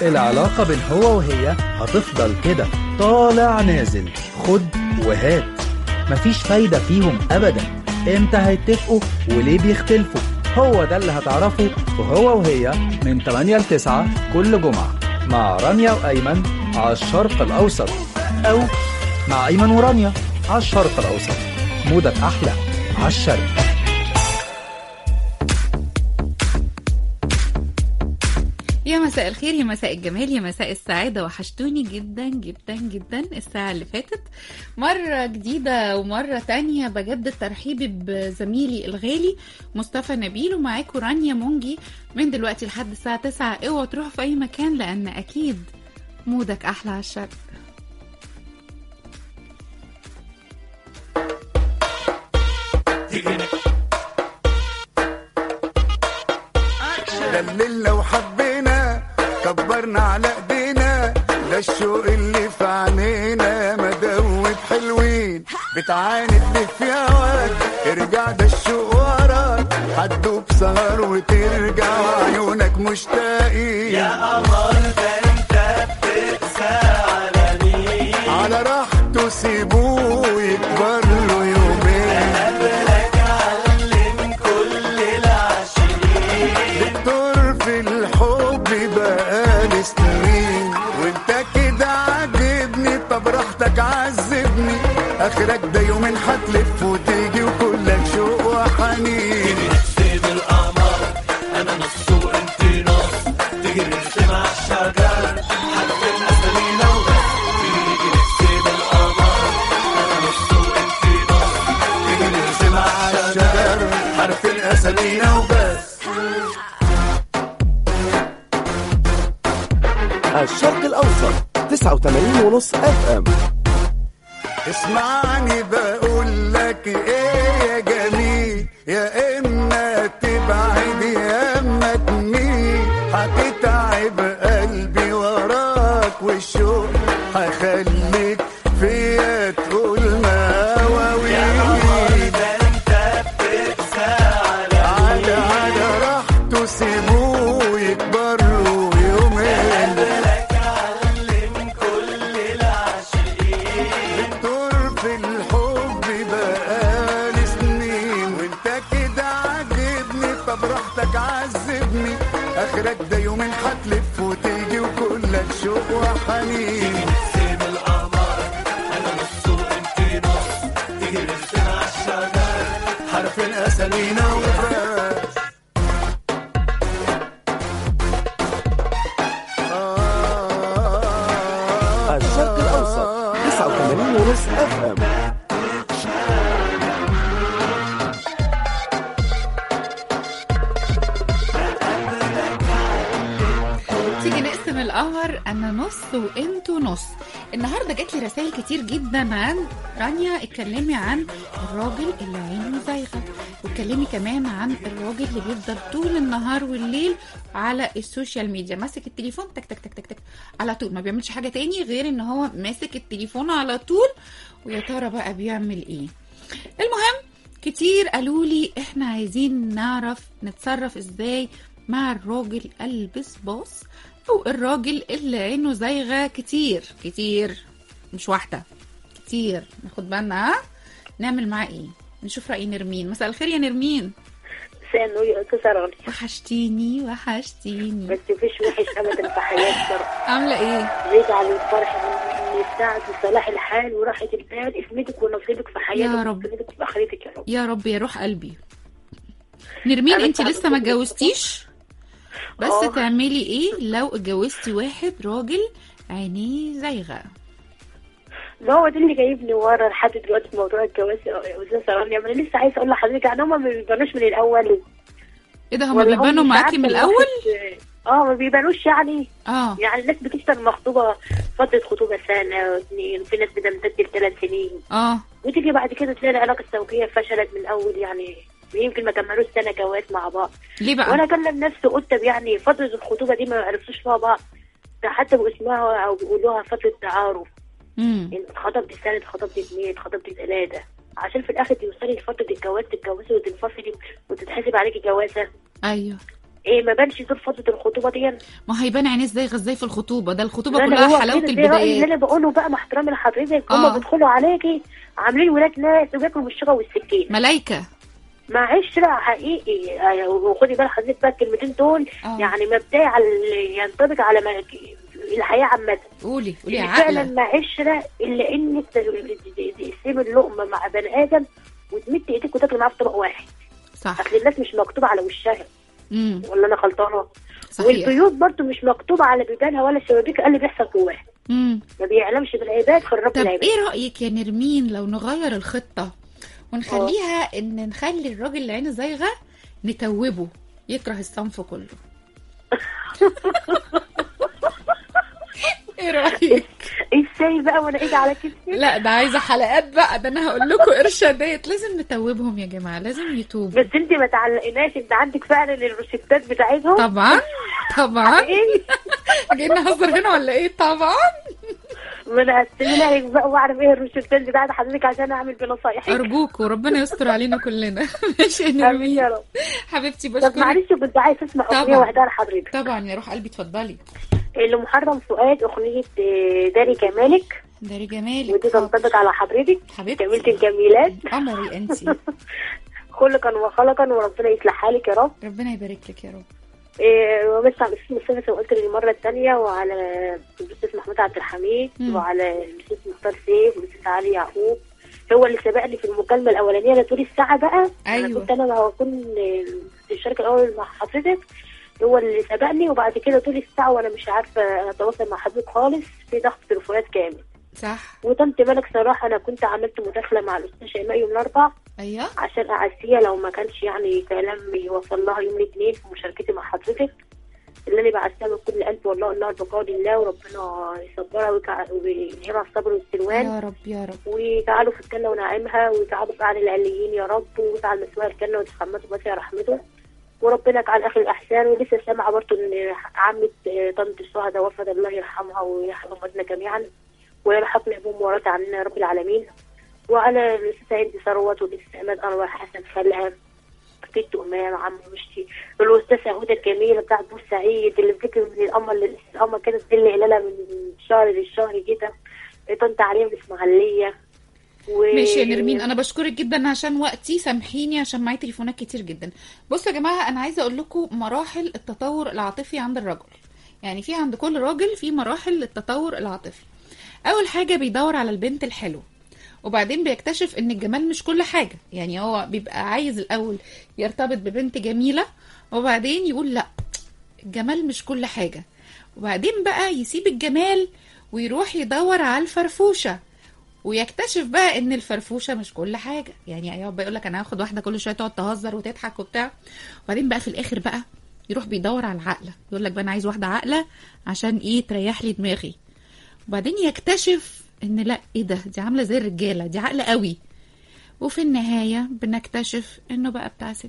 العلاقة بين هو وهي هتفضل كده طالع نازل خد وهات مفيش فايدة فيهم أبدا امتى هيتفقوا وليه بيختلفوا هو ده اللي هتعرفه وهو وهي من 8 ل 9 كل جمعة مع رانيا وأيمن على الشرق الأوسط أو مع أيمن ورانيا على الشرق الأوسط مودك أحلى على الشرق يا مساء الخير يا مساء الجمال يا مساء السعادة وحشتوني جدا جدا جدا الساعة اللي فاتت مرة جديدة ومرة تانية بجدد ترحيبي بزميلي الغالي مصطفى نبيل ومعاكم رانيا مونجي من دلوقتي لحد الساعة 9 اوعوا تروحوا في أي مكان لأن أكيد مودك أحلى على الشرق دللنا وحبينا كبرنا على ايدينا ده الشوق اللي في عينينا مدوب حلوين بتعاند ليه في هواك ارجع ده الشوق وراك هتدوب سهر وترجع وعيونك مشتاقين يا قمر ده انت بتقسى على مين على راحته سيبوه يكبر له يومين دكتور في الحب بقالي سنين وانت كده عاجبني طب راحتك عذبني اخرك ده يومين هتلف وتيجي وكلك شوق وحنين سيد القمر انا نص وانت نص تيجي نرسم على الشجر حتى الاسامينا وبس تيجي نرسم القمر انا نص وانت نص تيجي نرسم على الشجر شجر حرف الاسامينا وبس الشرق الأوسط 89 ونص اف ام اسمعني بقول لك ايه يا جميل يا اما تبعد يا اما تميل هتتعب قلبي وراك والشوق هخليك فيا تقول مواويل ده انت بتقسى على على على راحته سيبوه يكبر له يومين علم كل العاشقين دكتور في الحب بقالي سنين وانت كده عاجبني طب راحتك عذبني اخرك ده يومين هتلف وتيجي وكلك شوق وحنين سيد القمر انا نص وانت نص تيجي نرسم على الشجر حرف الاسامينا وبس آه الشرق الأوسط 89 ونص اف ام تيجي نقسم القمر انا نص وانتوا نص النهارده جات لي رسائل كتير جدا عن رانيا اتكلمي عن الراجل اللي عينه زايغه واتكلمي كمان عن الراجل اللي بيفضل طول النهار والليل على السوشيال ميديا ماسك التليفون تك تك تك تك تك على طول ما بيعملش حاجه تاني غير ان هو ماسك التليفون على طول ويا ترى بقى بيعمل ايه المهم كتير قالوا لي احنا عايزين نعرف نتصرف ازاي مع الراجل البسباص او الراجل اللي عينه زايغه كتير كتير مش واحده كتير ناخد بالنا ها نعمل معاه ايه نشوف راي نرمين مساء الخير يا نرمين مساء النور يا استاذه رانيا وحشتيني وحشتيني بس مفيش وحش ابدا في حياتي صراحه عامله ايه يجعل الفرح من من السعد وصلاح الحال وراحه البال اسمتك ونصيبك في حياتك يا رب. واسمتك في اخرتك يا رب يا رب يا روح قلبي نرمين أنا انت تعبت لسه ما جداً. اتجوزتيش بس آه. تعملي ايه لو اتجوزتي واحد راجل عينيه زايغه ما هو ده اللي جايبني ورا لحد دلوقتي في موضوع الجواز يا استاذه رانيا ما انا لسه عايزه اقول لحضرتك يعني هما ما بيبانوش من الاول ايه ده هما ولا هم بيبانوا مش معاكي عارفة من الواحد- الاول اه ما بيبانوش يعني اه يعني الناس بتشتغل مخطوبه فتره خطوبه سنه واثنين وفي ناس بتمتد لثلاث سنين اه وتيجي بعد كده تلاقي العلاقه الزوجيه فشلت من الاول يعني يمكن ما كملوش سنه جواز مع بعض ليه بقى وانا كلم نفسي قلت طب يعني فتره الخطوبه دي ما عرفتوش فيها بعض ده حتى باسمها او بيقولوها فتره تعارف امم انت اتخطبت سنه اتخطبت اثنين اتخطبت ثلاثه عشان في الاخر توصلي لفتره الجواز تتجوزي وتنفصلي وتتحسب عليكي جوازه ايوه ايه ما بانش دول فتره الخطوبه دي ما هيبان عينيه زايغه ازاي في الخطوبه ده الخطوبه لا، لا، كلها هو حلاوه كده، ده رأيي اللي البدايات انا بقوله بقى مع احترامي لحضرتك هم آه. بيدخلوا عليكي عاملين ولاد ناس وبياكلوا بالشوكه والسكين ملايكه معلش لا حقيقي آه، وخدي بال حضرتك بقى الكلمتين دول آه. يعني مبدئي على ينطبق على ما الحياه عامه قولي قولي يا فعلا عقله ما عشره الا انك تسيب اللقمه مع بني ادم وتمد ايديك وتاكل معاه في طبق واحد صح اصل الناس مش مكتوب على وشها امم ولا انا غلطانه صحيح والبيوت برضو مش مكتوب على بيبانها ولا شبابيك اللي بيحصل جواها امم ما بيعلمش بالعباد غير رب طب العباد ايه رايك يا نرمين لو نغير الخطه ونخليها ان نخلي الراجل اللي عينه زايغه نتوبه يكره الصنف كله ايه رايك ازاي بقى وانا ايدي على كتفي لا ده عايزه حلقات بقى ده انا هقول لكم ارشادات لازم نتوبهم يا جماعه لازم يتوبوا بس انت ما تعلقناش انت عندك فعلا الروشتات بتاعتهم طبعا طبعا ايه جايين نهزر هنا ولا ايه طبعا ما انا هستنى لك بقى واعرف ايه الروشتات بتاعت حضرتك عشان اعمل بنصايحك ارجوك وربنا يستر علينا كلنا ماشي يا امين يا نرمين رب حبيبتي طب بشكرك معلش كنت عايز اسمع طبعا. اغنيه واحده لحضرتك طبعا يا روح قلبي اتفضلي اللي محرم فؤاد اغنيه آه، داري جمالك داري جمالك ودي تنطبق على حضرتك حبيبتي. جميلة الجميلات قمري انتي خلقا وخلقا وربنا يصلح حالك يا رب ربنا يبارك لك يا رب إيه وبس على الاستاذ مصطفى زي ما قلت للمره الثانيه وعلى الاستاذ محمود عبد الحميد مم. وعلى الاستاذ مختار سيف والاستاذ علي يعقوب هو اللي سبقني في المكالمه الاولانيه انا طول الساعه بقى أيوة. انا كنت انا لو هكون في الشركه الاول مع حضرتك هو اللي سبقني وبعد كده طول الساعه وانا مش عارفه اتواصل مع حضرتك خالص في ضغط تليفونات كامل صح وطنط ملك صراحه انا كنت عملت مداخله مع الاستاذ شيماء يوم الاربعاء ايوه عشان اعزيها لو ما كانش يعني كلام يوصل لها يوم الاثنين في مشاركتي مع حضرتك اللي انا بعزيها من كل قلب والله الله البقاء لله وربنا يصبرها ويكع- ويلهمها الصبر والسلوان يا رب يا رب ويجعله في الجنه ونعيمها ويجعله في اعلى العليين يا رب ويجعل مسواها الجنه وتحمده بس يا رحمته وربنا يجعل اخر الاحسان ولسه سامعه برضه ان عمه آه، طنط الشهداء وفد الله يرحمها ويرحم امتنا جميعا ويلحقنا بهم ورات عننا يا رب العالمين وعلى الاستاذ هندي ثروت والاستاذ عماد انور حسن خلعه بنت امام عم مشتي والاستاذه هدى الجميله بتاعت بورسعيد اللي بتجري من القمر للقمر كده تدل هلالها من شهر للشهر كده طنط عليهم الاسماعيليه و... ماشي يا نرمين انا بشكرك جدا عشان وقتي سامحيني عشان معايا تليفونات كتير جدا بصوا يا جماعه انا عايزه اقول لكم مراحل التطور العاطفي عند الرجل يعني في عند كل راجل في مراحل للتطور العاطفي اول حاجه بيدور على البنت الحلوه وبعدين بيكتشف ان الجمال مش كل حاجه يعني هو بيبقى عايز الاول يرتبط ببنت جميله وبعدين يقول لا الجمال مش كل حاجه وبعدين بقى يسيب الجمال ويروح يدور على الفرفوشه ويكتشف بقى ان الفرفوشه مش كل حاجه يعني يقعد بقى يقول لك انا هاخد واحده كل شويه تقعد تهزر وتضحك وبتاع وبعدين بقى في الاخر بقى يروح بيدور على العقله يقول لك بقى انا عايز واحده عاقله عشان ايه تريح لي دماغي وبعدين يكتشف ان لا ايه ده دي عامله زي الرجاله دي عاقله قوي وفي النهايه بنكتشف انه بقى بتاع ستات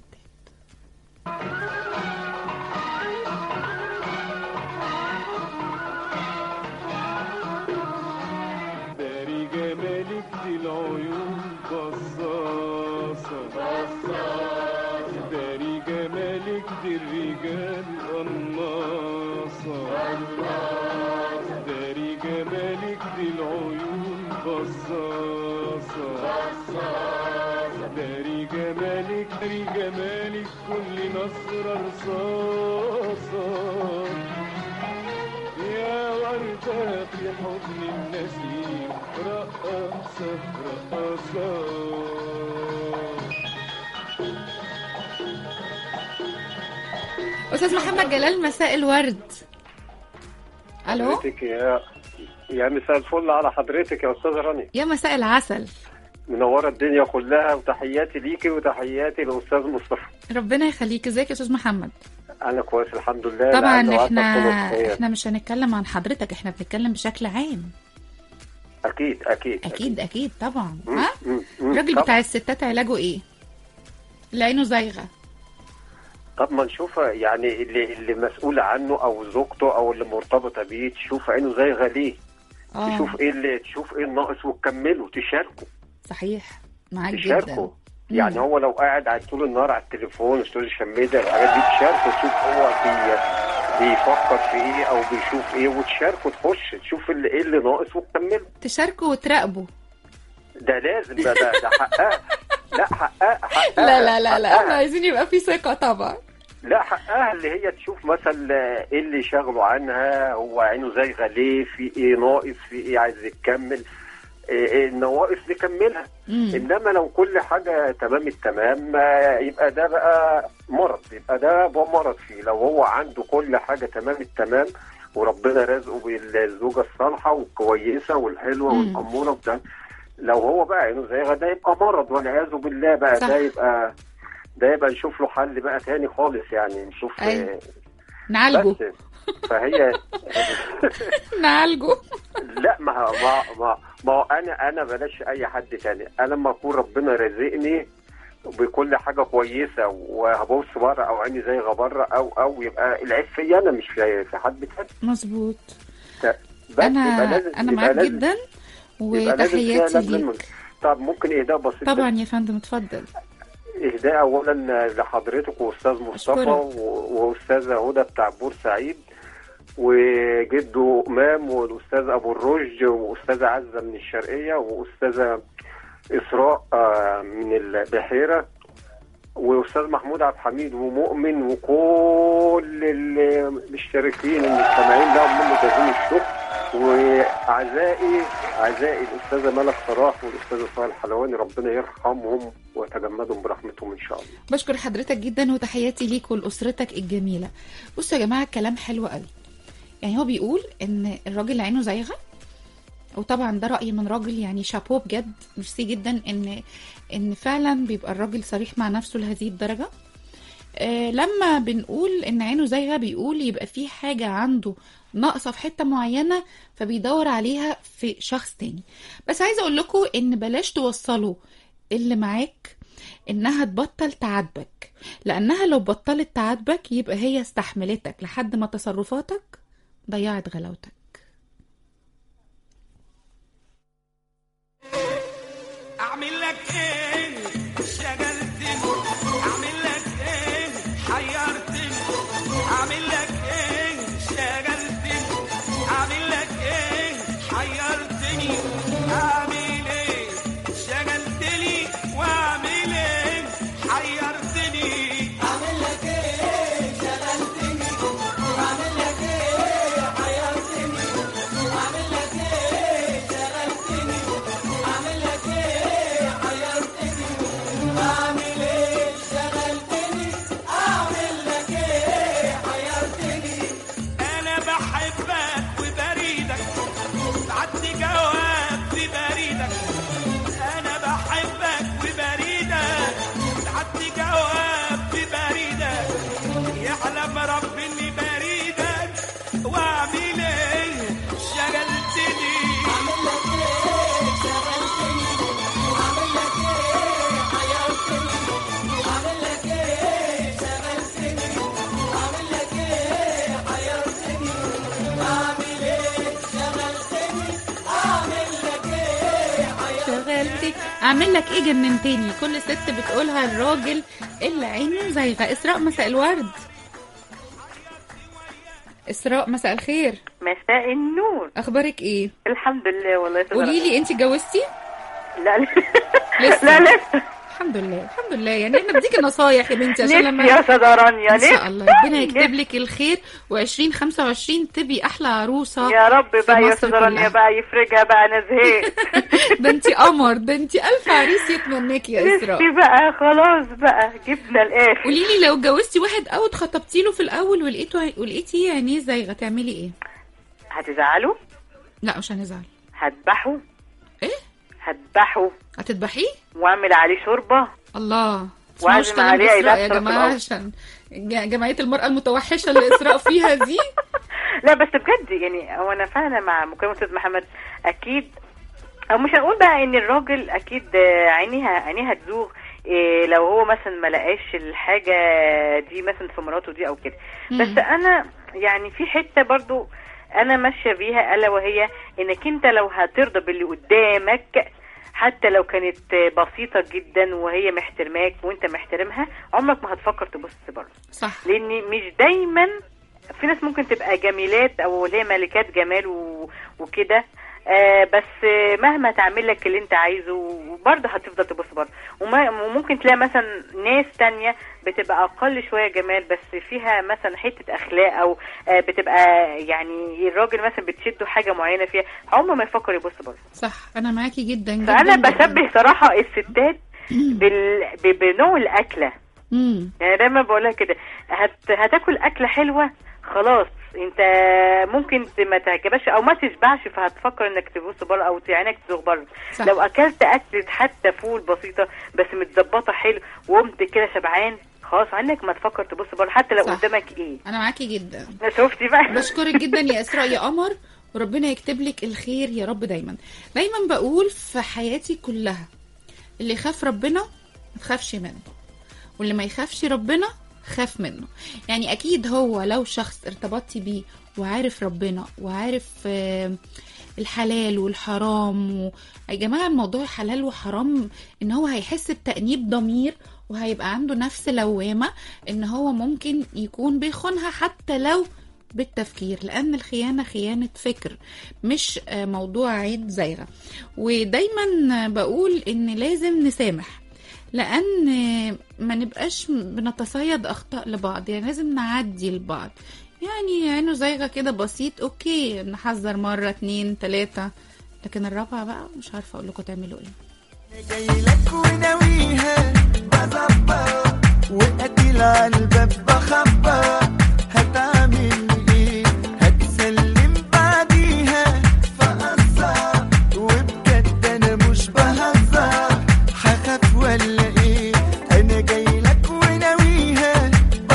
داري جمالك دي العيون بصاصة بصاصة داري جمالك دي الرجال قناصة قناصة داري جمالك دي العيون بصاصة بصاصة داري جمالك داري جمالك كل نصرة رصاصة يا وردة في حضن النسيم رقصة رقصة استاذ محمد جلال مساء الورد الو حضرتك يا يا مساء الفل على حضرتك يا استاذ راني يا مساء العسل منوره الدنيا كلها وتحياتي ليكي وتحياتي لاستاذ مصطفى ربنا يخليك ازيك يا استاذ محمد انا كويس الحمد لله طبعا لعل وعسى احنا كله بخير. احنا مش هنتكلم عن حضرتك احنا بنتكلم بشكل عام اكيد اكيد اكيد اكيد طبعا مم، ها مم، مم. الراجل طب- بتاع الستات علاجه ايه اللي عينه زايغه طب ما نشوف يعني اللي اللي مسؤول عنه او زوجته او اللي مرتبطه بيه تشوف عينه زايغه ليه اه تشوف ايه اللي تشوف ايه الناقص وتكمله تشاركه صحيح معاك تشاركه جدا يعني هو لو قاعد على طول النهار على التليفون السوشيال ميديا الحاجات دي تشاركه تشوف هو بي بيفكر في ايه او بيشوف ايه وتشاركه تخش تشوف اللي ايه اللي ناقص وتكمله تشاركوا وتراقبوا ده لازم ده ده, ده حقها لا حقها حقها لا لا لا لا حقها. احنا عايزين يبقى في ثقة طبعا لا حقها اللي هي تشوف مثلا ايه اللي شغله عنها هو عينه زايغه ليه في ايه ناقص في ايه عايز يكمل إيه إيه النواقص نكملها مم. انما لو كل حاجه تمام التمام آه، يبقى ده بقى مرض يبقى ده بقى مرض فيه لو هو عنده كل حاجه تمام التمام وربنا رزقه بالزوجه الصالحه والكويسه والحلوه مم. والاموره وبتاع لو هو بقى عينه زايغه ده يبقى مرض والعياذ بالله بقى صح. ده يبقى ده يبقى نشوف له حل بقى تاني خالص يعني نشوف أيوة. آه، نعالجه بس فهي نعالجه لا ما ما ما, ما هو انا انا بلاش اي حد تاني انا لما اكون ربنا رزقني بكل حاجه كويسه وهبص بره او عيني زايغه بره او او يبقى العيب فيا انا مش في في حد تاني مظبوط ت- بس انا يبقى لازم- انا يبقى معاك لازم- جدا يبقى لازم فيها وتحياتي لازم- ليك طب ممكن اهداء بسيط طبعا يا فندم اتفضل اهداء اولا لحضرتك واستاذ مصطفى أشكرك. و- واستاذه هدى بتاع بورسعيد وجده امام والاستاذ ابو الرشد واستاذه عزه من الشرقيه واستاذه اسراء آه، من البحيره واستاذ محمود عبد الحميد ومؤمن وكل المشتركين المستمعين لهم من جزيل الشكر واعزائي اعزائي الاستاذه ملك صلاح والاستاذ صالح حلواني ربنا يرحمهم ويتجمدهم برحمتهم ان شاء الله بشكر حضرتك جدا وتحياتي ليك ولاسرتك الجميله بصوا يا جماعه الكلام حلو قوي يعني هو بيقول ان الراجل اللي عينه زايغه وطبعا ده راي من راجل يعني شابوه بجد ميرسي جدا ان ان فعلا بيبقى الراجل صريح مع نفسه لهذه الدرجه آه لما بنقول ان عينه زايغه بيقول يبقى في حاجه عنده ناقصه في حته معينه فبيدور عليها في شخص تاني بس عايزه اقول لكم ان بلاش توصلوا اللي معاك انها تبطل تعاتبك لانها لو بطلت تعاتبك يبقى هي استحملتك لحد ما تصرفاتك ضيعت غلاوتك اعمل لك ايه شغلتني اعمل لك ايه حيرتني اعمل لك ايه شغلتني اعمل لك ايه حيرتني اعمل ايه شغلتني واعمل ايه حيرتني اعمل لك ايه شغلتني اعمل لك ايه حيرتني اعمل لك ايه شغلتني اعمل لك ايه حيرتني اعمل ايه شغلتني اعمل لك ايه حيرتني انا بحبك وبريدك بعت جواب في بريدك انا بحبك وبريدك بعت جواب في بريدك يعلم رب اني بريدك واعمل ايه شغلتني اعمل لك ايه شغلتني اعمل لك ايه حيرتني اعمل لك ايه شغلتني اعمل لك ايه حيرتني اعمل ايه شغلتني اعمل لك ايه شغلتي اعمل لك ايه جننتني كل ست بتقولها الراجل اللي عينه زايغه اسراء مساء الورد اسراء مساء الخير مساء النور اخبارك ايه الحمد لله والله يا قولي لي انت اتجوزتي لا لسه لا لسه الحمد لله الحمد لله يعني احنا بديك النصايح يا بنتي عشان لما نفسي يا استاذه رانيا ان شاء نفسي. الله ربنا يكتب لك الخير و2025 تبقي احلى عروسه يا رب في بقى يا مصر استاذه رانيا كلها. بقى يفرجها بقى انا زهقت ده انت قمر ده انت الف عريس يتمناك يا اسراء نفسي بقى خلاص بقى جبنا الاخر قولي لي لو اتجوزتي واحد او اتخطبتي له في الاول ولقيته ولقيتي عينيه زايغه تعملي ايه؟ هتزعلوا لا مش هنزعل هذبحوا ايه؟ هذبحوا هتذبحيه؟ واعمل عليه شوربه الله وأعزم تسمعوش كلام عليه إسراء يا عيلات جماعه رأس عشان ج- جمعيه المراه المتوحشه اللي اسراء فيها دي لا بس بجد يعني هو انا فعلا مع مكالمه استاذ محمد اكيد او مش هنقول بقى ان الراجل اكيد آه، عينيها عينيها تزوغ إيه لو هو مثلا ما لقاش الحاجه دي مثلا في مراته دي او كده بس انا يعني في حته برضو انا ماشيه بيها الا وهي انك انت لو هترضى باللي قدامك حتى لو كانت بسيطة جدا وهي محترماك وانت محترمها عمرك ما هتفكر تبص بره صح لان مش دايما في ناس ممكن تبقى جميلات او اللي هي ملكات جمال و... وكده آه بس آه، مهما تعمل لك اللي انت عايزه برضه هتفضل تبص بره وما- وممكن تلاقي مثلا ناس تانية بتبقى اقل شويه جمال بس فيها مثلا حته اخلاق او آه بتبقى يعني الراجل مثلا بتشده حاجه معينه فيها عمره ما يفكر يبص بره صح انا معاكي جدا جدا فانا جداً. بشبه صراحه الستات بال... ب- بنوع الاكله مم. يعني دايما بقولها كده هت... هتاكل اكله حلوه خلاص انت ممكن ت- ما تعجبش او ما تشبعش فهتفكر انك تبص بره او عينك تزوغ بره صح. لو اكلت اكله حتى فول بسيطه بس متظبطه حلو وقمت كده شبعان خلاص عنك ما تفكر تبص بره حتى لو صح. قدامك ايه انا معاكي جدا شفتي بقى بشكرك جدا يا اسراء يا قمر وربنا يكتب لك الخير يا رب دايما دايما بقول في حياتي كلها اللي يخاف ربنا ما تخافش منه واللي ما يخافش ربنا خاف منه يعني اكيد هو لو شخص ارتبطتي بيه وعارف ربنا وعارف آه، الحلال والحرام و... يا جماعه الموضوع حلال وحرام ان هو هيحس بتأنيب ضمير وهيبقى عنده نفس لوامه ان هو ممكن يكون بيخونها حتى لو بالتفكير لان الخيانه خيانه فكر مش آه، موضوع عيب زايغه ودايما بقول ان لازم نسامح لان ما نبقاش بنتصيد اخطاء لبعض يعني لازم نعدي لبعض يعني عينه زايغه كده بسيط اوكي نحذر مره اتنين تلاته لكن الرابعه بقى مش عارفه اقول لكم تعملوا ايه جايلك وناويها بظبط وقتل على الباب بخبط هتعمل ايه هتسلم بعديها فقصر وبجد انا مش بهزر هخاف ولا ايه انا جايلك وناويها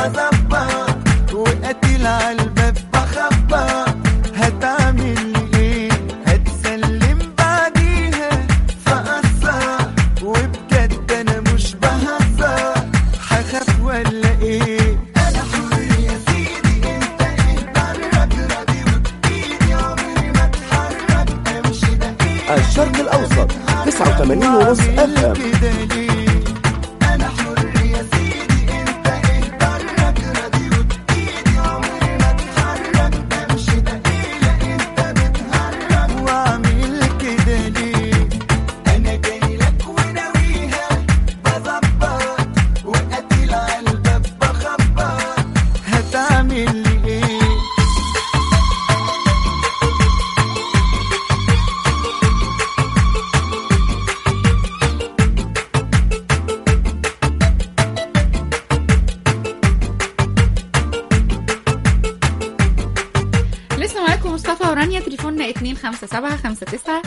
بظبط وقتل على الباب بخبط هتعمل ايه هتسلم بعديها فقصر وبجد انا مش بهزر هخاف ولا ايه انا حر يا سيدي انت اتحرك راضي وبايدي عمري ما اتحرك امشي دقيقة الشرق الأوسط 89 ونص اف ام كده ليه انا حر يا سيدي انت اتحرك راضي وبايدي عمري ما اتحرك امشي دقيقة انت بتهرج واعمل كده ليه انا جاي لك وناويها بظبط وقتل على الباب بخبط هتعمل لي ايه لسه معاكم مصطفى ورانيا تليفوننا 257 59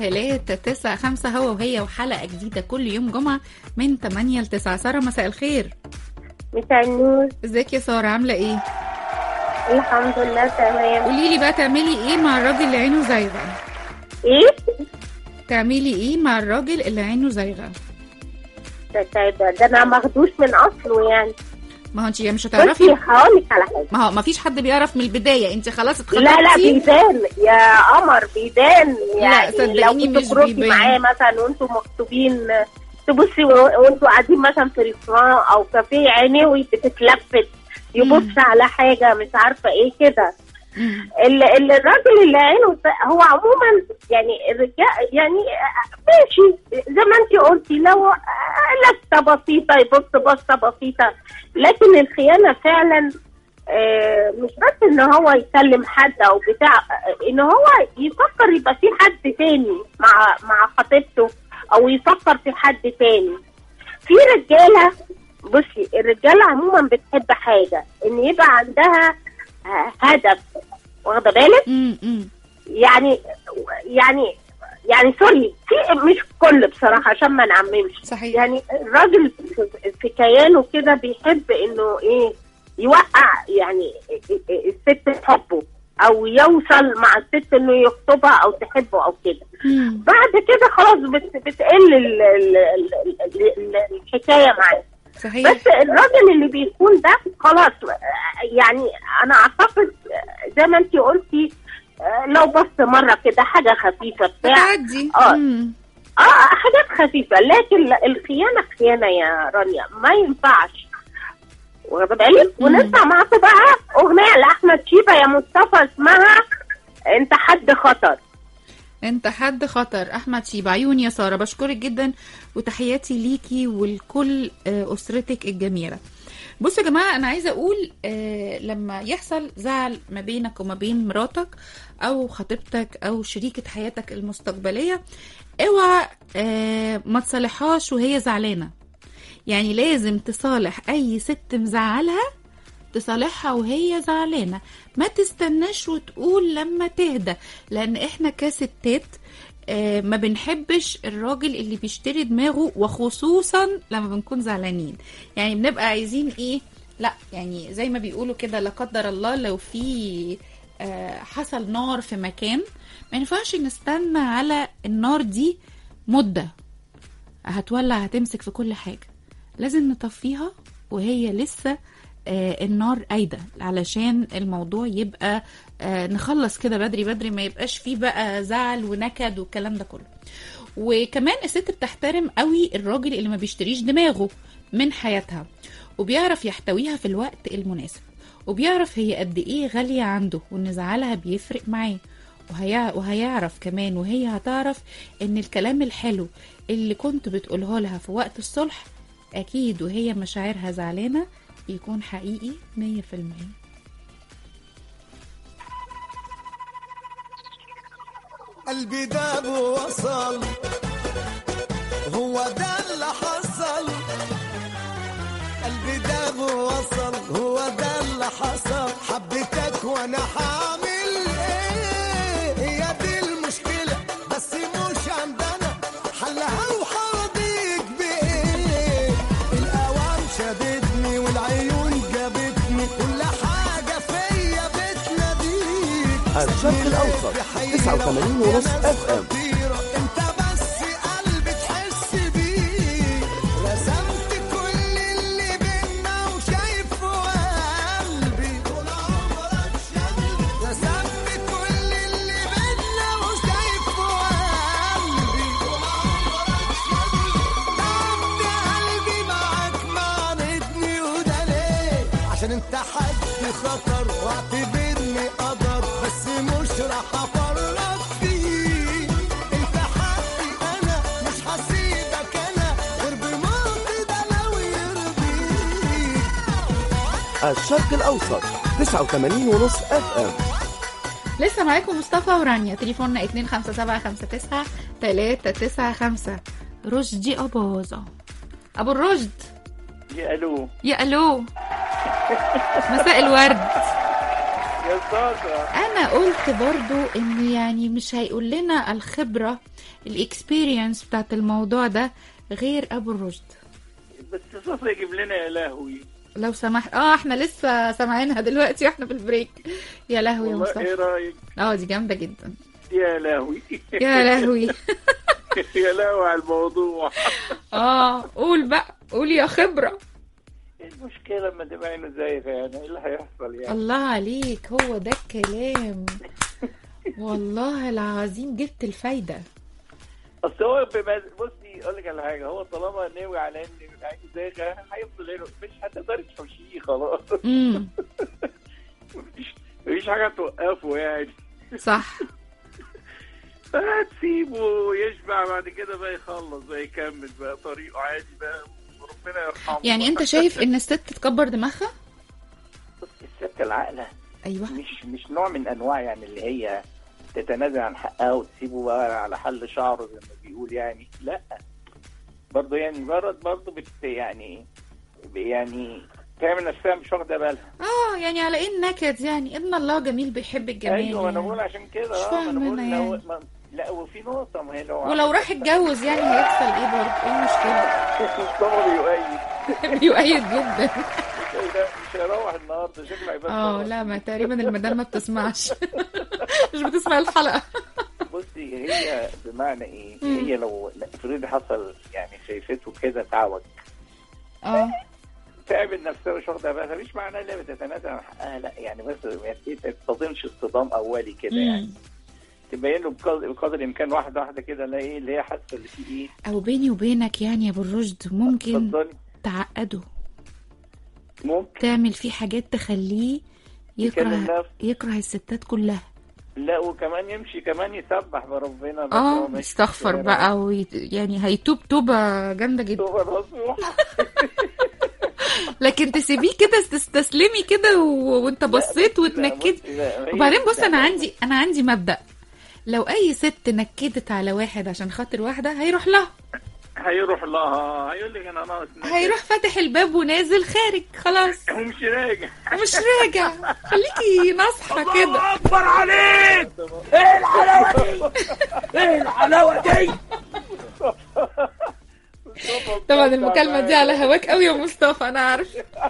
395 هو وهي وحلقه جديده كل يوم جمعه من 8 ل 9 ساره مساء الخير مساء النور ازيك يا ساره عامله ايه الحمد لله تمام قولي لي بقى تعملي ايه مع الراجل اللي عينه زايغه ايه تعملي ايه مع الراجل اللي عينه زايغه ده, ده, ده, ده انا ماخدوش من اصله يعني ما هو انت مش بصي هتعرفي هقولك على حاجه ما هو ما فيش حد بيعرف من البدايه انت خلاص اتخطبتي لا لا بيبان يا قمر بيبان يعني صدقيني لو مش بتخرجي بيبان. معاه مثلا وانتوا مكتوبين تبصي و- وانتوا قاعدين مثلا في ريستوران او كافيه عينيه بتتلفت يبص على حاجه مش عارفه ايه كده ال- ال- الراجل اللي عينه ز- هو عموما يعني الرجال يعني ماشي زي ما انت قلتي لو لفته بسيطه يبص بصه بسيطه لكن الخيانه فعلا آه، مش بس ان هو يكلم حد او بتاع آه، ان هو يفكر يبقى في حد تاني مع مع خطيبته او يفكر في حد تاني في رجاله بصي الرجاله عموما بتحب حاجه ان يبقى عندها آه، هدف واخده بالك يعني يعني يعني سوري في مش كل بصراحه عشان ما نعممش صحيح يعني الراجل في- في كيانه كده بيحب انه ايه يوقع يعني الست تحبه او يوصل مع الست انه يخطبها او تحبه او كده بعد كده خلاص بت- بتقل ال- ال- ال- ال- ال- الحكايه معاه صحيح بس الراجل اللي بيكون ده خلاص يعني انا اعتقد زي ما انت قلتي آه، لو بص مره كده حاجه خفيفه بتاع بتعدي اه مم. اه حاجات خفيفه لكن الخيانه خيانه يا رانيا ما ينفعش واخده بالك ونسمع معاكم بقى اغنيه لاحمد شيبه يا مصطفى اسمها انت حد خطر انت حد خطر احمد شيبة عيوني يا ساره بشكرك جدا وتحياتي ليكي ولكل آه، اسرتك الجميله بصوا يا جماعه انا عايزه اقول آه لما يحصل زعل ما بينك وما بين مراتك او خطيبتك او شريكه حياتك المستقبليه اوعى آه ما تصالحهاش وهي زعلانه يعني لازم تصالح اي ست مزعلها تصالحها وهي زعلانه ما تستناش وتقول لما تهدى لان احنا كستات آه، ما بنحبش الراجل اللي بيشتري دماغه وخصوصا لما بنكون زعلانين يعني بنبقى عايزين ايه لا يعني زي ما بيقولوا كده لا قدر الله لو في آه، حصل نار في مكان ما ينفعش نستنى على النار دي مدة هتولع هتمسك في كل حاجة لازم نطفيها وهي لسه آه، النار قايدة علشان الموضوع يبقى آه، نخلص كده بدري بدري ما يبقاش فيه بقى زعل ونكد والكلام ده كله وكمان الست بتحترم قوي الراجل اللي ما بيشتريش دماغه من حياتها وبيعرف يحتويها في الوقت المناسب وبيعرف هي قد ايه غالية عنده وان زعلها بيفرق معاه وهي... وهيعرف كمان وهي هتعرف ان الكلام الحلو اللي كنت بتقوله لها في وقت الصلح اكيد وهي مشاعرها زعلانة بيكون حقيقي مية في المية قلبي داب ووصل هو ده اللي حصل قلبي داب ووصل هو ده اللي حصل حبيتك وانا حامل ايه هي دي المشكلة بس مش عندنا حلها وحرضيك بايه الاوام شدتني والعيون جابتني كل حاجة فيا بتناديك الشرق الأوسط 89 ونص اف ام انت بس قلبي تحس بيه رسمت كل اللي بينا وشايفه قلبي طول عمرك شاغل رسمت كل اللي بينا وشايفه قلبي طول عمرك شاغل تعبت قلبي معاك معاندني وده ليه عشان انت حد خطر واعتبرني قدر بس مش راح افرط فيه انت حقي انا مش هسيبك انا غير بموت ده لو يرضيك الشرق الأوسط 89 ونص اف ام لسه معاكم مصطفى ورانيا تليفوننا 2575 395 رشدي أباظة أبو الرشد يا الو يا ألو مساء الورد يا صاصة أنا قلت برضو إن يعني مش هيقول لنا الخبرة الإكسبيرينس بتاعت الموضوع ده غير أبو الرشد بس صاصة يجيب لنا يا لهوي لو سمحت اه احنا لسه سامعينها دلوقتي واحنا في البريك يا لهوي يا والله ايه مصطفى رايك اه دي جامدة جدا يا لهوي يا لهوي يا لهوي على الموضوع اه قول بقى قول يا خبرة ايه المشكلة لما تبقى عينه زايغة يعني ايه اللي هيحصل يعني الله عليك هو ده الكلام والله العظيم جبت الفايدة اصل هو بما- بصي اقول لك على حاجة هو طالما ناوي على ان عينه زايغة هيفضل عينه مش هتقدري تحوشيه خلاص امم مفيش مفيش حاجة توقفه يعني صح هتسيبه يشبع بعد كده بقى يخلص بقى يكمل بقى طريقه عادي بقى وربنا يرحمه يعني انت شايف ان الست تكبر دماغها الست العاقلة ايوه مش مش نوع من انواع يعني اللي هي تتنازل عن حقها وتسيبه بقى على حل شعره زي ما بيقول يعني لا برضه يعني مجرد برضه بت يعني يعني تعمل نفسها مش واخده بالها اه يعني على ايه النكد يعني ان الله جميل بيحب الجمال ايوه انا يعني. بقول عشان كده مش اه ما انا فاهمة بقول أنا لو يعني. ما لا وفي نقطه ما هي لو ولو راح اتجوز يعني هيحصل ايه برضه ايه المشكلة مصطفى بيؤيد بيؤيد جدا لا، مش هيروح النهارده شكله هيبقى اه لا ما تقريبا المدام ما بتسمعش مش بتسمع الحلقة بصي هي بمعنى ايه؟ مم. هي لو لا، افرضي حصل يعني شايفته كده تعوج اه تعبت نفسها مش واخده بالها مش معناه ان هي بتتنازل عن حقها لا يعني بس ما تصطدمش اصطدام اولي كده يعني مم. تبين له بقدر بقدر الامكان واحده واحده كده لا ايه اللي هي حاسه اللي فيه ايه او بيني وبينك يعني يا ابو الرشد ممكن اتفضلي تعقده ممكن تعمل فيه حاجات تخليه يكلم يكره نفسه. يكره الستات كلها لا وكمان يمشي كمان يسبح بربنا بس اه هو ماشي يستغفر في الشارع. بقى ويت... يعني هيتوب توبة جامدة جدا توبة نصوح. لكن تسيبيه كده تستسلمي كده و... وانت بصيت وتنكدي لا، هي- وبعدين بص لا، انا لا. عندي انا عندي مبدأ لو اي ست نكدت على واحد عشان خاطر واحدة هيروح لها هيروح لها هيقول لك انا ناقص نكد. هيروح فاتح الباب ونازل خارج خلاص ومش راجع ومش راجع خليكي ناصحة كده اكبر عليك ايه الحلاوه دي ايه الحلاوه دي طبعا المكالمة دي على هواك قوي يا مصطفى انا عارف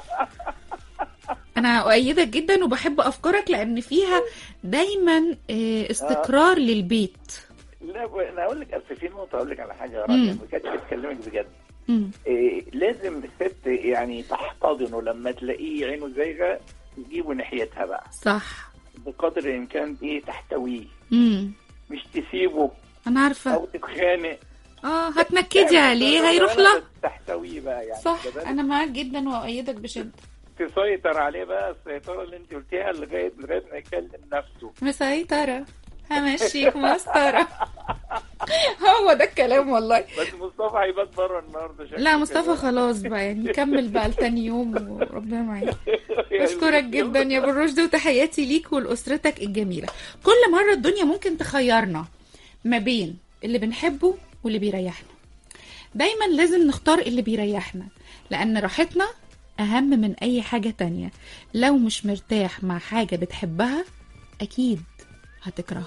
انا اؤيدك جدا وبحب افكارك لان فيها دايما آه، استقرار للبيت لا ب- انا اقول لك اصل في نقطه اقول لك على حاجه يا مم. راجل ما كانتش بتكلمك بجد مم. إيه لازم الست يعني تحتضنه لما تلاقيه عينه زايغه تجيبه ناحيتها بقى صح بقدر الامكان ايه تحتويه امم مش تسيبه انا عارفة او تتخانق اه هتنكدي عليه هيروح لها تحتويه بقى يعني صح كذلك انا معاك جدا واؤيدك بشدة تسيطر عليه بقى السيطره اللي انت قلتيها لغايه لغايه ما يكلم نفسه مسيطرة همشيك مسطرة هو ده الكلام والله بس مصطفى هيبات بره النهارده شكله لا مصطفى كده. خلاص بقى يعني نكمل بقى لتاني يوم وربنا معاك بشكرك جدا يا ابو الرشد وتحياتي ليك ولاسرتك الجميله كل مره الدنيا ممكن تخيرنا ما بين اللي بنحبه واللي بيريحنا دايما لازم نختار اللي بيريحنا لان راحتنا اهم من اي حاجه تانية لو مش مرتاح مع حاجه بتحبها اكيد هتكرهها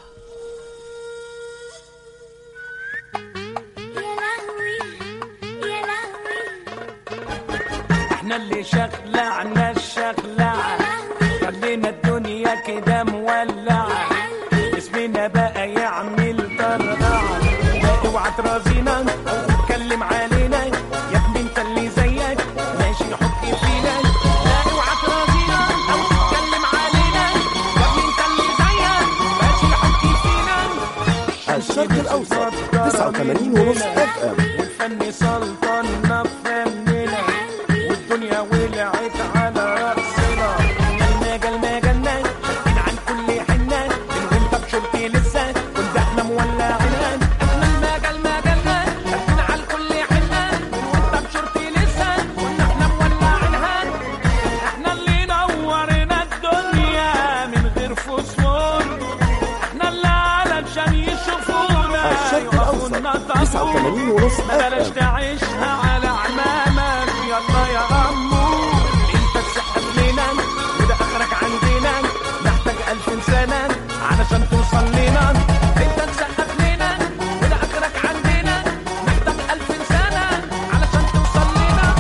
احنا اللي شخلعنا الشخلعة خلينا الدنيا كده مولعة اسمنا بقى يعمل طرقعة لا اوعى ترازينا او تتكلم علينا يا ابني انت اللي زيك ماشي حك فينا لا اوعى ترازينا او تتكلم علينا يا ابني انت اللي زيك ماشي حك فينا الشرق الأوسط 89 ونص اف ام والفن سلطنا بفننا والدنيا ولعت على رأسنا جالنا جالنا جالنا شاكين عن كل حنة من وانت بشرطي لسه كنت احنا مولعين احنا المجال مجالنا شاكين عن كل حنة من وانت بشرطي لسه كنا احنا مولعينها احنا اللي نورنا الدنيا من غير فوسفور احنا اللي علشان يشوفونا الشرق الأوسط 89 ونص اف بلاش ام تعيشها على عمامك يلا يا غمو انت تسقف لنا وده اخرك عندنا محتاج الف سنة علشان توصل لنا انت تسقف لنا وده اخرك عندنا محتاج الف سنة علشان توصل لنا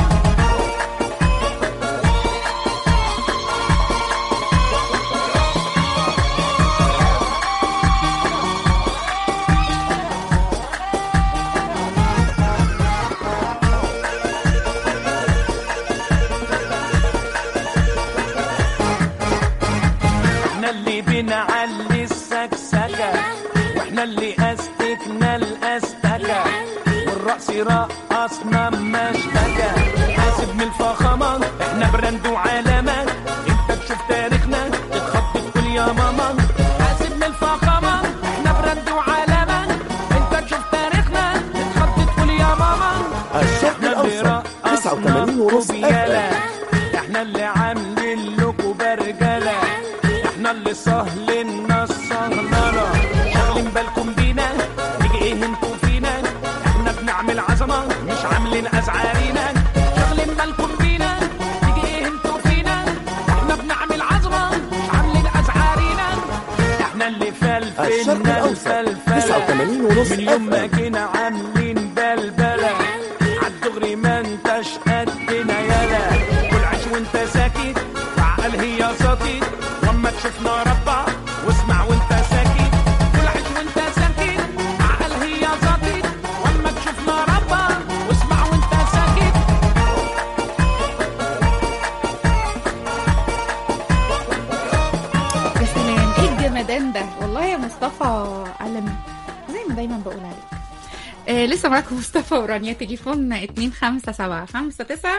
احنا اللي بنعلي السكسكة واحنا اللي استكنا الاستكة والرأس رقصنا مشتكى حاسب من الفخامة احنا براند وعلامة انت تشوف تاريخنا تتخض تقول يا ماما حاسب من الفخامة احنا براند وعلامة انت تشوف تاريخنا تتخض تقول يا ماما الشرق الأوسط 89 ونص اف ام احنا اللي عاملين لكم برجلة احنا اللي سهلنا السهلرة شاغلين بالكم بينا نيجي ايه انتوا فينا احنا بنعمل عظمة مش عاملين ازعارينا شاغلين بالكم بينا نيجي ايه انتوا فينا احنا بنعمل عظمة مش عاملين ازعارينا احنا اللي الشرق فلفلنا الأوسط الفلفلة 89 ونص من يوم ما اف ام جينا عاملين بلبلة عالدغري ما انتش قدنا يالا كل عيش وانت ساكت وعقل هي ساكت واما تشوفنا ربع واسمع وانت ساكت كل عيش وانت ساكت عقل هي ساكت واما تشوفنا ربع واسمع وانت ساكت يا سلام ايه الجمدان ده والله يا مصطفى اه عالمي زي ما دايما بقول عليك آه لسه معاكم مصطفى ورانيا تليفون 2575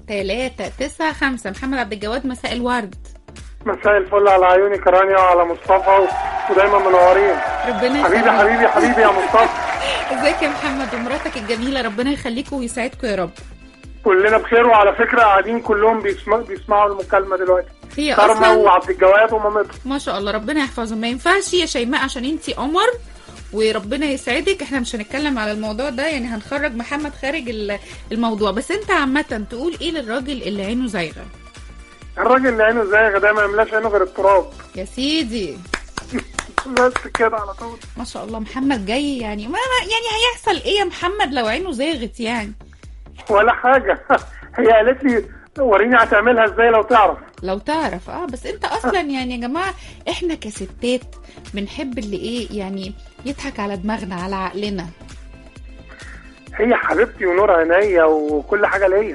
395 محمد عبد الجواد مساء الورد مساء الفل على عيونك يا رانيا وعلى مصطفى و- ودايما منورين ربنا حبيبي يخليك. حبيبي حبيبي يا مصطفى ازيك يا محمد ومراتك الجميله ربنا يخليكم ويسعدكم يا رب كلنا بخير وعلى فكره قاعدين كلهم بيسمعوا بيسمعوا المكالمه دلوقتي هي كارما اصلا وعبد الجواد ومامتها ما شاء الله ربنا يحفظهم ما ينفعش يا شيماء عشان انتي قمر وربنا يسعدك احنا مش هنتكلم على الموضوع ده يعني هنخرج محمد خارج ال- الموضوع بس انت عامة تقول ايه للراجل اللي عينه زايغة الراجل اللي عينه زايغه ده ما يملاش عينه غير التراب يا سيدي بس كده على طول ما شاء الله محمد جاي يعني ما ما- يعني هيحصل ايه يا محمد لو عينه زاغت يعني ولا حاجه هي قالت لي وريني هتعملها ازاي لو تعرف لو تعرف اه بس انت اصلا يعني يا جماعه احنا كستات بنحب اللي ايه يعني يضحك على دماغنا على عقلنا هي حبيبتي ونور عينيا وكل حاجه ليا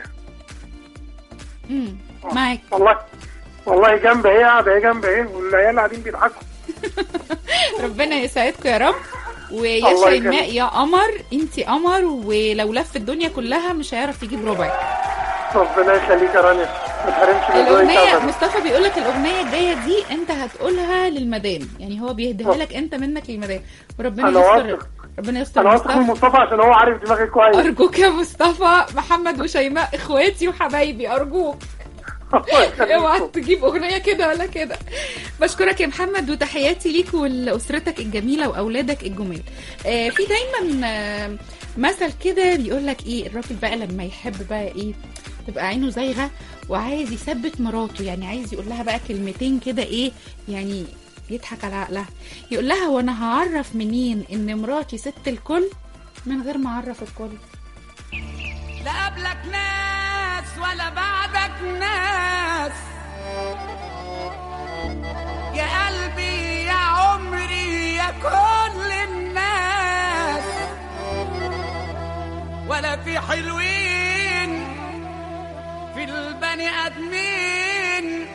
امم معاك والله والله جنب ايه قاعده ايه جنب ايه والعيال قاعدين بيضحكوا ربنا يسعدكم يا رب ويا الله شيماء يخليك. يا قمر انتي قمر ولو لف الدنيا كلها مش هيعرف يجيب ربعك ربنا يخليك يا رانيا ما تحرمش من ذوقك الاغنيه أبداً. مصطفى بيقول لك الاغنيه الجايه دي انت هتقولها للمدام يعني هو بيهديها لك انت منك للمدام وربنا أنا يستر واثق. ربنا يستر انا واثق من مصطفى مصطفى عشان هو عارف دماغي كويس ارجوك يا مصطفى محمد وشيماء اخواتي وحبايبي ارجوك اوعى تجيب اغنيه كده ولا كده بشكرك يا محمد وتحياتي ليك ولاسرتك الجميله واولادك الجمال آه في دايما آه مثل كده بيقول لك ايه الراجل بقى لما يحب بقى ايه تبقى عينه زايغه وعايز يثبت مراته يعني عايز يقول لها بقى كلمتين كده ايه يعني يضحك على عقلها يقول لها وانا هعرف منين ان مراتي ست الكل من غير ما اعرف الكل لا قبلك ناس ولا بعدك ناس يا قلبي يا عمري يا كل الناس ولا في حلوين في البني ادمين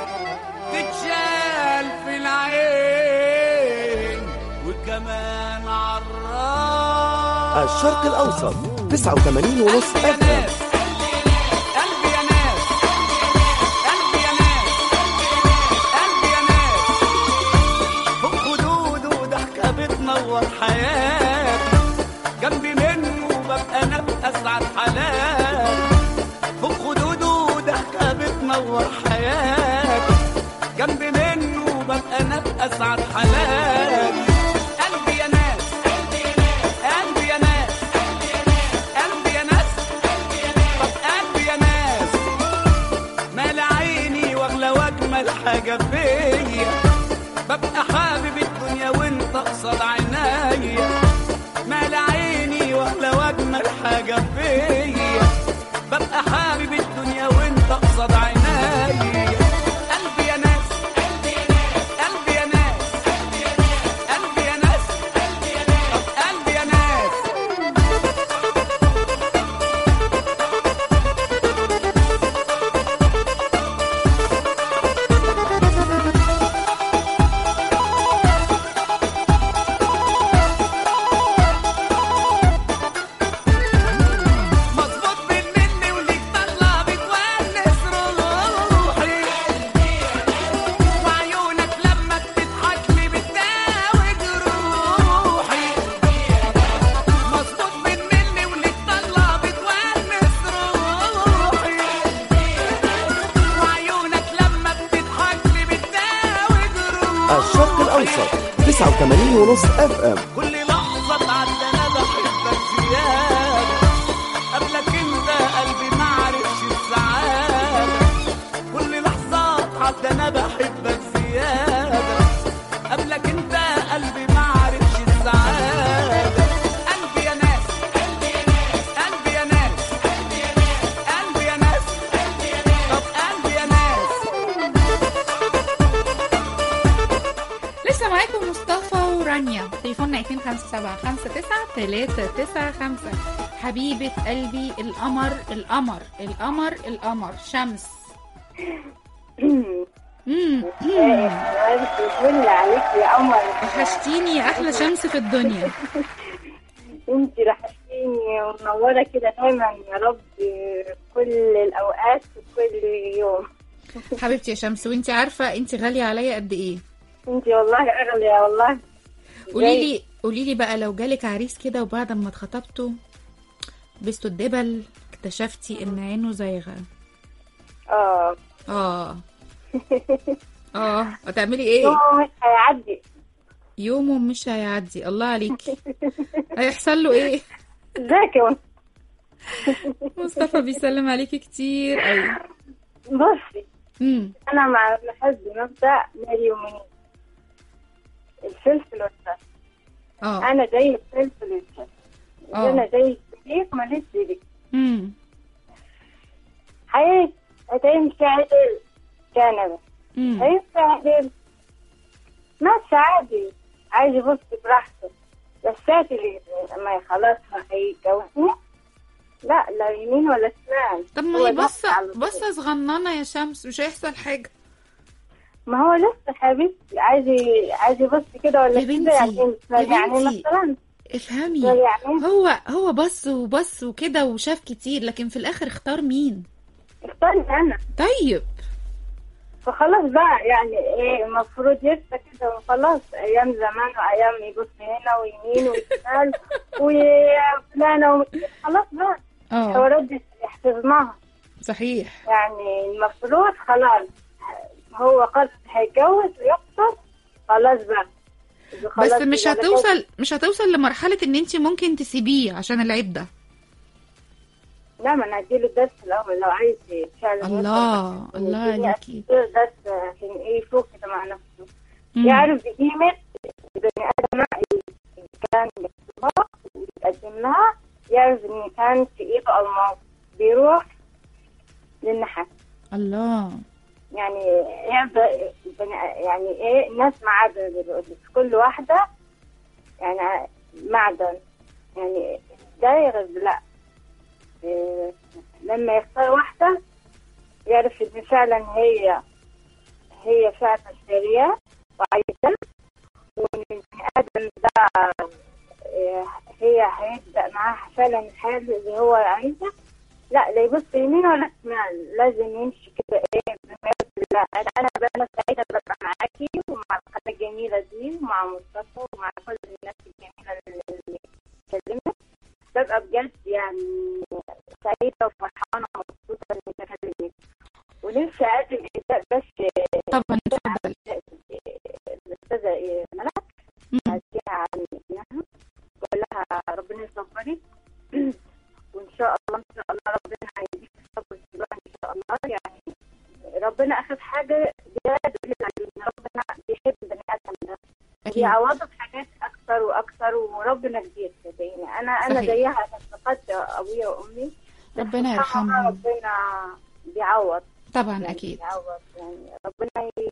تتشال في العين وكمان عالراس الشرق الأوسط 89 ونص اف ام قلبي يا ناس قلبي يا ناس قلبي يا ناس فوق خدوده ضحكة بتنور حياتي جنبي منه ببقى انا بأسعد حالات فوق خدوده ضحكة بتنور حياتي جنبي منه ببقى انا بأسعد حالات قلبي يا ناس قلبي يا ناس قلبي يا ناس طب قلبي يا ناس مال عيني واغلى واجمل حاجه فيا ببقى حابب الدنيا وانت قصاد عينيا مال عيني واغلى واجمل حاجه فيا ببقى حابب الدنيا وانت قصاد عينيا قلبي يا ناس قلبي يا ناس قلبي يا ناس طب قلبي يا ناس مظبوط من مني وليك طلع بتونس روحي وعيونك لما بتضحك لي بتداوي جروحي مظبوط من مني وليك طلع بتونس روحي وعيونك لما بتضحك لي بتداوي جروحي الشرق الأوسط 89 ونص اف ام كل لحظة تعدى أنا بحبك زيادة قبلك أنت قلبي معرفش السعادة كل لحظة تعدى أنا بحبك زيادة قبلك أنت قلبي معرفش السعادة قلبي يا ناس قلبي يا ناس قلبي يا ناس طب قلبي يا ناس لسه معاكم مصطفى ورانيا تليفوننا 2575 حبيبة قلبي القمر القمر القمر القمر شمس امم بسم عليك يا قمر وحشتيني يا احلى شمس في الدنيا انت وحشتيني ومنوره كده دايما يا رب كل الاوقات وكل يوم حبيبتي يا شمس وانت عارفه انت غاليه عليا قد ايه انت والله اغلى يا والله قولي لي قولي لي بقى لو جالك عريس كده وبعد ما اتخطبتوا بستوا الدبل اكتشفتي ان عينه زايغه اه اه اه هتعملي ايه يوم مش هيعدي يومه مش هيعدي الله عليكي هيحصل له ايه ازيك يا مصطفى بيسلم عليكي كتير قوي بصي امم انا مع بحب مبدا ماري ومنير الفلفل والفلفل اه انا زي الفلفل والفلفل آه. انا زي السليك ماليش سليك امم حياتي هتمشي عدل كنبة امم هيمشي عدل ماشي عادي عايز يبص براحته بس ساعة اللي لما خلاص هيتجوزني لا لا يمين ولا شمال طب ما هو هي ده بصه على طول. بصه صغننه يا شمس مش هيحصل حاجه ما هو لسه حبيبتي عايز ي- عايز يبص كده ولا يا كده بنتي، يعني يا يعني بنتي. مثلا افهمي يعني هو هو بص وبص وكده وشاف كتير لكن في الاخر اختار مين اختاري انا طيب فخلاص بقى يعني ايه المفروض يبقى كده وخلاص ايام زمان وايام يبص هنا ويمين وشمال وفلانة وم- خلاص بقى اه الحوارات دي حفظناها صحيح يعني المفروض خلاص هو قرر هيتجوز ويخطب خلاص بقى إذا بس خلاص مش يبقى ده هتوصل مش هتوصل لمرحله ان انت ممكن تسيبيه عشان العيب ده لا ما انا اديله درس الاول لو عايز فعلا الله يفهم. الله اديني عليكي درس عشان ايه يفوق كده مع نفسه مم. يعرف بقيمة البني آدم اللي كان بيحبها ويتقدم لها يعرف إن كان في إيده ألماس بيروح للنحاس الله يعني يعرف البني- يعني إيه الناس معادن بيقولوا في كل واحدة يعني معدن يعني ده يغز لا إيه، لما يختار واحدة يعرف إن فعلا هي هي فعلا شارية وعايزة وإن البني آدم ده إيه، هي هيبدأ معاها فعلا الحياة اللي هو عايزها لا لا يبص يمين ولا شمال لازم يمشي كده ايه بما يرضي الله انا انا بقى أنا سعيده ببقى معاكي ومع القناه الجميله دي ومع مصطفى ومع كل الناس الجميله اللي اتكلمت ببقى بجد يعني سعيده وفرحانه ومبسوطه اني بكلمك ونفسي اقدم اهداء بس طبعا اتفضل الاستاذه ملك اديها عن ابنها بقول لها ربنا يصبرك وان شاء الله ان شاء الله ربنا هيديك الصبر والصبر ان شاء الله يعني ربنا اخذ حاجه زياده ان ربنا بيحب البني ادم ده بيعوضه بحاجات اكثر واكثر وربنا كبير صدقيني انا انا صحيح. زيها عشان فقدت ابويا وامي بس ربنا سبحان الله يرحمهم. ربنا بيعوض طبعا يعني اكيد بيعوض يعني ربنا ي...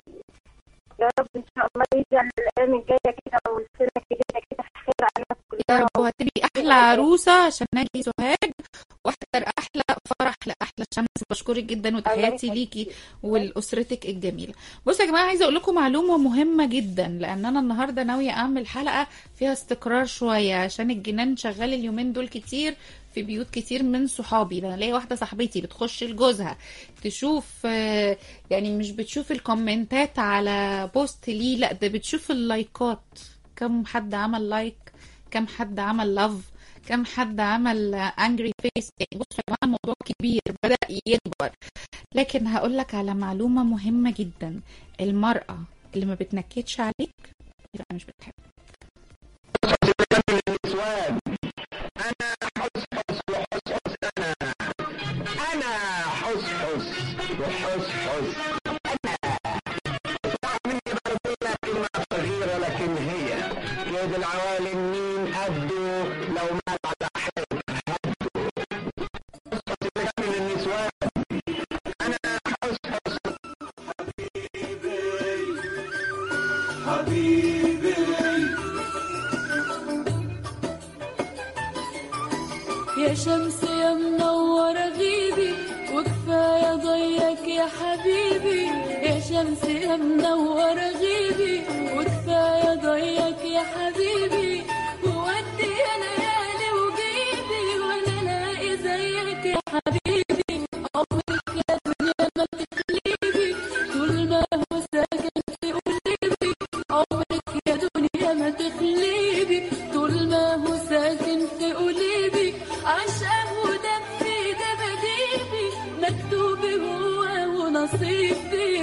يا رب ان شاء الله يجعل الايام الجايه كده والسنه الجديده كده في خير على الناس يا كلها رب وهتبقي احلى عروسه عشان اجي سوهاج واحضر احلى فرح لاحلى شمس بشكرك جدا وتحياتي ليكي ولاسرتك الجميله بصوا يا جماعه عايزه اقول لكم معلومه مهمه جدا لان انا النهارده ناويه اعمل حلقه فيها استقرار شويه عشان الجنان شغال اليومين دول كتير في بيوت كتير من صحابي ده انا ليا واحده صاحبتي بتخش لجوزها تشوف آه، يعني مش بتشوف الكومنتات على بوست ليه لا ده بتشوف اللايكات كم حد عمل لايك كم حد عمل لاف كم حد عمل انجري فيس بصوا يا جماعه الموضوع كبير بدا يكبر لكن هقول لك على معلومه مهمه جدا المراه اللي ما بتنكدش عليك يبقى مش بتحب انا حس حس وحس حس انا مني برضو لكنها صغيرة لكن هي يد العوالم مين قده لو مات على حيط هده قصة كامل النسوان انا حس حس حبيبي يا شمس يا منورة غيبي وكفاية ضيك يا حبيبي يا شمس يا منور غيبي وكفاية ضيك يا حبيبي وودي يا ليالي وجيبي ولا الاقي زيك يا حبيبي عمرك يا دنيا ما تخليبي طول ما هو ساكن في قلبي عمرك يا دنيا ما تخليبي طول ما هو ساكن في قلبي عشقه ودفي دباديبي مكتوب هو ونصيبي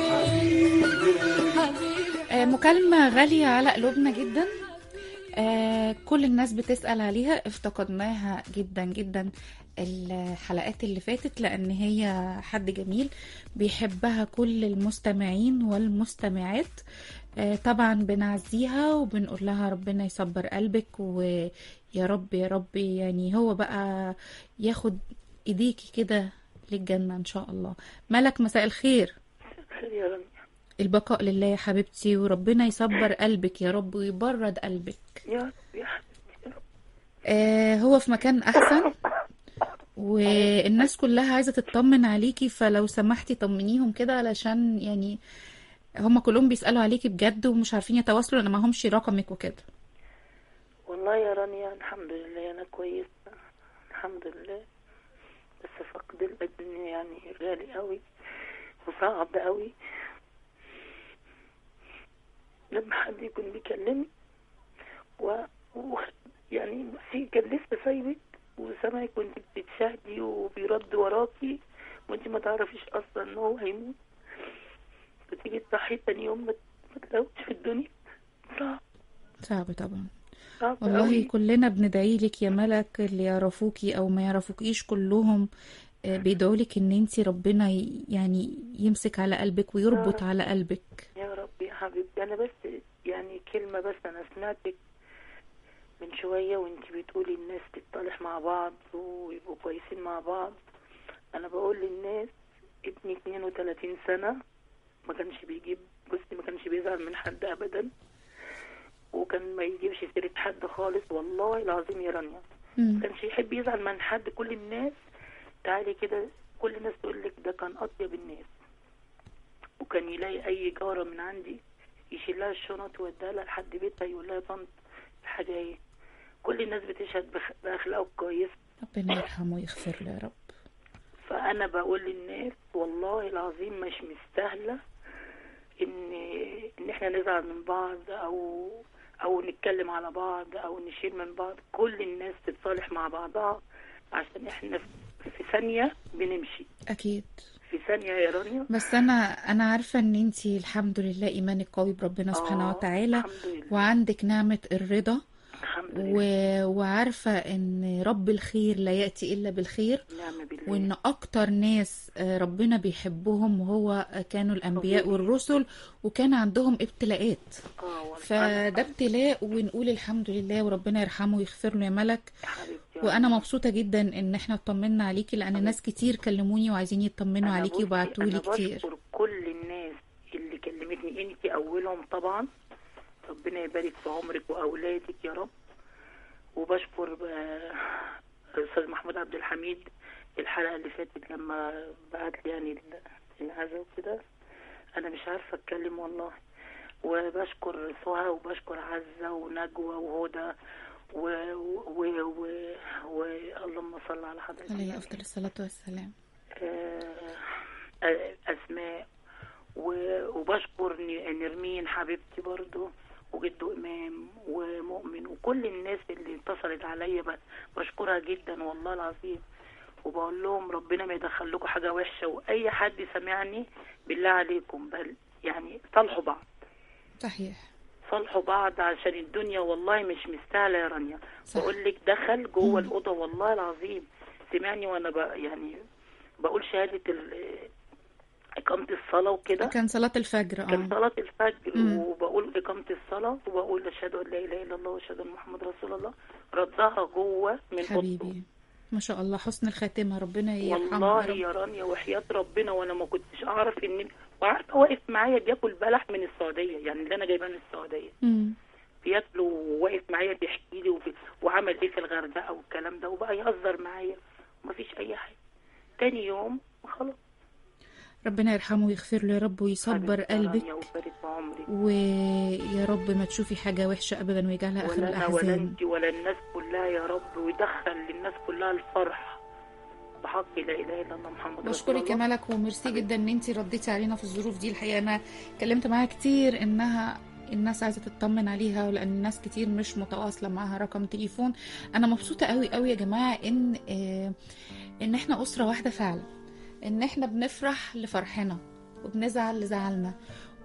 حبيبي آه، مكالمة غالية على قلوبنا جدا آه، كل الناس بتسأل عليها افتقدناها جدا جدا الحلقات اللي فاتت لأن هي حد جميل بيحبها كل المستمعين والمستمعات آه، طبعا بنعزيها وبنقول لها ربنا يصبر قلبك ويا رب يا رب يعني هو بقى ياخد ايديكي كده للجنة ان شاء الله ملك مساء الخير خير يا رب البقاء لله يا حبيبتي وربنا يصبر قلبك يا رب ويبرد قلبك يا رب يا حبيبي آه هو في مكان احسن والناس كلها عايزة تطمن عليكي فلو سمحتي طمنيهم كده علشان يعني هما كلهم بيسألوا عليكي بجد ومش عارفين يتواصلوا لان معهمش رقمك وكده والله يا رانيا الحمد لله انا كويسه الحمد لله بس فقد الابن يعني غالي قوي وصعب قوي لما حد يكون بيكلمني و... و... يعني في كان لسه سايبك وسامعك وانت بتتشاهدي وبيرد وراكي وانت ما تعرفيش اصلا ان هو هيموت وتيجي تصحي تاني يوم ما ما تلاقوش في الدنيا صعب صعب طبعا صعب والله قوي كلنا بندعي لك يا ملك اللي يعرفوكي او ما يعرفوكيش كلهم آه، بيدعوا لك ان انتي ربنا ي- يعني يمسك على قلبك ويربط على قلبك يا رب يا حبيبتي انا بس يعني كلمة بس انا سمعتك من شوية وانت بتقولي الناس تتصالح مع بعض ويبقوا كويسين مع بعض انا بقول للناس ابني 32 سنة ما كانش بيجيب جوزي ما كانش بيزعل من حد ابدا وكان ما يجيبش سيرة حد خالص والله العظيم يا رانيا ما كانش يحب يزعل من حد كل الناس تعالي كده كل الناس تقول لك ده كان اطيب الناس وكان يلاقي اي جاره من عندي يشيل لها الشنط ويوديها لها لحد بيتها يقول لها يا طنط الحاجه ايه كل الناس بتشهد بخ- باخلاقه كويس ربنا يرحمه ويغفر له يا رب فانا بقول للناس والله العظيم مش مستاهله ان ان احنا نزعل من بعض او او نتكلم على بعض او نشيل من بعض كل الناس تتصالح مع بعضها عشان احنا في- في ثانيه بنمشي اكيد في ثانيه يا رانيا بس انا انا عارفه ان انتي الحمد لله ايمانك قوي بربنا سبحانه وتعالى وعندك نعمه الرضا و... وعارفه ان رب الخير لا ياتي الا بالخير نعم بالله وان اكتر ناس آه، ربنا بيحبهم وهو كانوا الانبياء والرسل وكان عندهم ابتلاءات فده ابتلاء ونقول الحمد لله وربنا يرحمه ويغفر له يا ملك وانا مبسوطه جدا ان احنا اطمنا عليكي لان ناس كتير كلموني وعايزين يطمنوا أنا عليكي بصي، وبعتوا لي أنا كتير بشكر كل الناس اللي كلمتني انت اولهم طبعا ربنا يبارك في عمرك واولادك يا رب وبشكر آه، الاستاذ محمود عبد الحميد الحلقه اللي فاتت لما بعت لي يعني ال- العزا وكده انا مش عارفه اتكلم والله وبشكر سهى وبشكر عزه ونجوى وهدى و... و... و... و... اللهم صل على حضرتك عليه افضل الصلاه والسلام آه، أسماء و- وبشكر ن- نرمين حبيبتي برضو وجدو إمام ومؤمن وكل الناس اللي اتصلت عليا ب- بشكرها جدا والله العظيم وبقول لهم ربنا ما يدخل لكم حاجة وحشة وأي حد سمعني بالله عليكم بل يعني صالحوا بعض صحيح صالحوا بعض عشان الدنيا والله مش مستاهله يا رانيا بقول لك دخل جوه الاوضه والله العظيم سمعني وانا ب... يعني بقول شهاده ال... اقامه الصلاه وكده كان صلاه الفجر كان اه صلاه الفجر مم. وبقول اقامه الصلاه وبقول اشهد ان لا اله الا الله واشهد ان محمد رسول الله ردها جوه من اوضته حبيبي ما شاء الله حسن الخاتمه ربنا يرحمه والله يا رب. يا رانيا وحياة ربنا وانا ما كنتش اعرف ان وعارفه واقف معايا بياكل بلح من السعوديه يعني اللي انا جايباه من السعوديه مم. بياكله وواقف معايا بيحكي لي وب... وعمل ايه في الغردقه والكلام ده وبقى يهزر معايا ومفيش اي حاجه تاني يوم خلاص ربنا يرحمه ويغفر له يا رب ويصبر قلبك يا وبارك في عمري ويا رب ما تشوفي حاجة وحشة أبدا ويجعلها آخر ولا انا ولا الأحزان انت ولا الناس كلها يا رب ويدخل للناس كلها الفرح بحق لا اله الا الله محمد رسول بشكرك يا الله ملك وميرسي جدا ان انت رديتي علينا في الظروف دي الحقيقه انا اتكلمت معاها كتير انها الناس عايزه تطمن عليها لان الناس كتير مش متواصله معاها رقم تليفون انا مبسوطه قوي قوي يا جماعه ان آه، ان احنا اسره واحده فعلا ان احنا بنفرح لفرحنا وبنزعل لزعلنا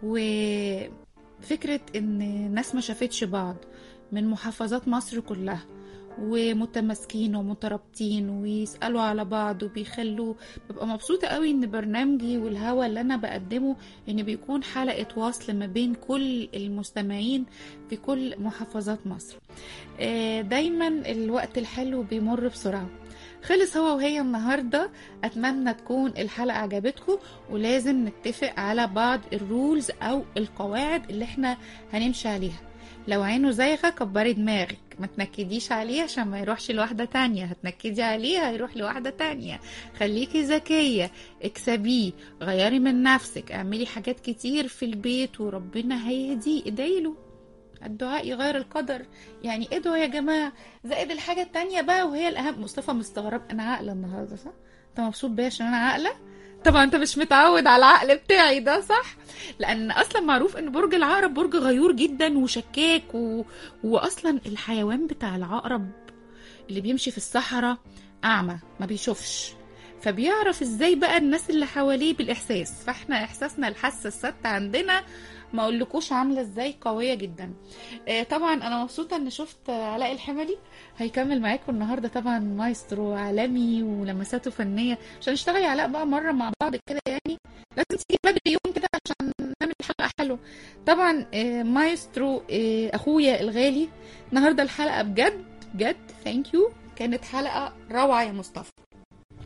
وفكره ان الناس ما شافتش بعض من محافظات مصر كلها ومتماسكين ومترابطين ويسألوا على بعض وبيخلوا ببقى مبسوطة قوي ان برنامجي والهوا اللي انا بقدمه ان بيكون حلقة وصل ما بين كل المستمعين في كل محافظات مصر آه، دايما الوقت الحلو بيمر بسرعة خلص هو وهي النهاردة أتمنى تكون الحلقة عجبتكم ولازم نتفق على بعض الرولز أو القواعد اللي احنا هنمشي عليها لو عينه زايغة كبري دماغك ما تنكديش عليه عشان ما يروحش لواحدة تانية هتنكدي عليه هيروح لواحدة تانية خليكي ذكية اكسبيه غيري من نفسك اعملي حاجات كتير في البيت وربنا هيهديه ادعيله الدعاء يغير القدر يعني ادعوا يا جماعة زائد الحاجة التانية بقى وهي الأهم مصطفى مستغرب أنا عاقلة النهاردة صح؟ أنت مبسوط بيا عشان أنا عاقلة؟ طبعا انت مش متعود على العقل بتاعي ده صح لان اصلا معروف ان برج العقرب برج غيور جدا وشكاك و... واصلا الحيوان بتاع العقرب اللي بيمشي في الصحراء اعمى ما بيشوفش فبيعرف ازاي بقى الناس اللي حواليه بالاحساس فاحنا احساسنا الحاسه السادسه عندنا ما اقولكوش عامله ازاي قويه جدا آه، طبعا انا مبسوطه ان شفت علاء الحملي هيكمل معاكم النهارده طبعا مايسترو عالمي ولمساته فنيه عشان نشتغل يا علاء بقى مره مع بعض كده يعني لازم تيجي بدري يوم كده عشان نعمل حلقه حلوه طبعا آه، مايسترو آه، اخويا الغالي النهارده الحلقه بجد بجد ثانك يو كانت حلقه روعه يا مصطفى